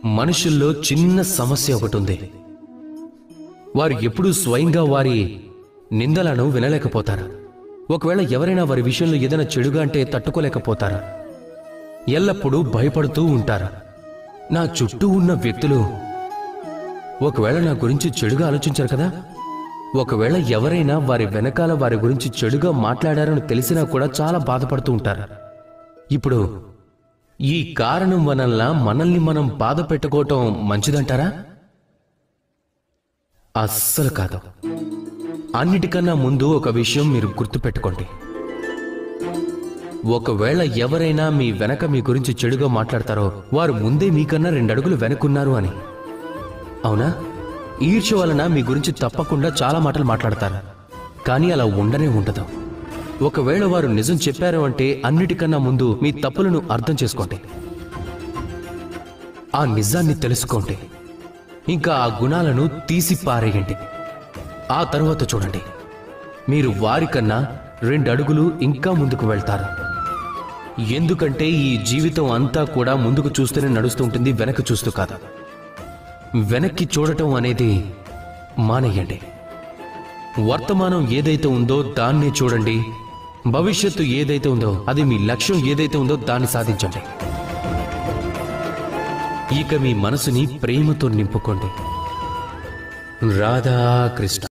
మనుషుల్లో చిన్న సమస్య ఒకటి ఉంది వారు ఎప్పుడూ స్వయంగా వారి నిందలను వినలేకపోతారు ఒకవేళ ఎవరైనా వారి విషయంలో ఏదైనా చెడుగా అంటే తట్టుకోలేకపోతారు ఎల్లప్పుడూ భయపడుతూ ఉంటారు నా చుట్టూ ఉన్న వ్యక్తులు ఒకవేళ నా గురించి చెడుగా ఆలోచించారు కదా ఒకవేళ ఎవరైనా వారి వెనకాల వారి గురించి చెడుగా మాట్లాడారని తెలిసినా కూడా చాలా బాధపడుతూ ఉంటారు ఇప్పుడు ఈ కారణం వలన మనల్ని మనం బాధ పెట్టుకోవటం మంచిదంటారా అస్సలు కాదు అన్నిటికన్నా ముందు ఒక విషయం మీరు గుర్తుపెట్టుకోండి ఒకవేళ ఎవరైనా మీ వెనక మీ గురించి చెడుగా మాట్లాడతారో వారు ముందే మీకన్నా రెండు అడుగులు వెనక్కున్నారు అని అవునా ఈర్ష్య వలన మీ గురించి తప్పకుండా చాలా మాటలు మాట్లాడతారు కానీ అలా ఉండనే ఉండదు ఒకవేళ వారు నిజం చెప్పారు అంటే అన్నిటికన్నా ముందు మీ తప్పులను అర్థం చేసుకోండి ఆ నిజాన్ని తెలుసుకోండి ఇంకా ఆ గుణాలను తీసి పారేయండి ఆ తరువాత చూడండి మీరు వారికన్నా రెండు అడుగులు ఇంకా ముందుకు వెళ్తారు ఎందుకంటే ఈ జీవితం అంతా కూడా ముందుకు చూస్తూనే నడుస్తూ ఉంటుంది వెనక్కి చూస్తూ కాదు వెనక్కి చూడటం అనేది మానేయండి వర్తమానం ఏదైతే ఉందో దాన్నే చూడండి భవిష్యత్తు ఏదైతే ఉందో అది మీ లక్ష్యం ఏదైతే ఉందో దాన్ని సాధించండి ఇక మీ మనసుని ప్రేమతో నింపుకోండి రాధా కృష్ణ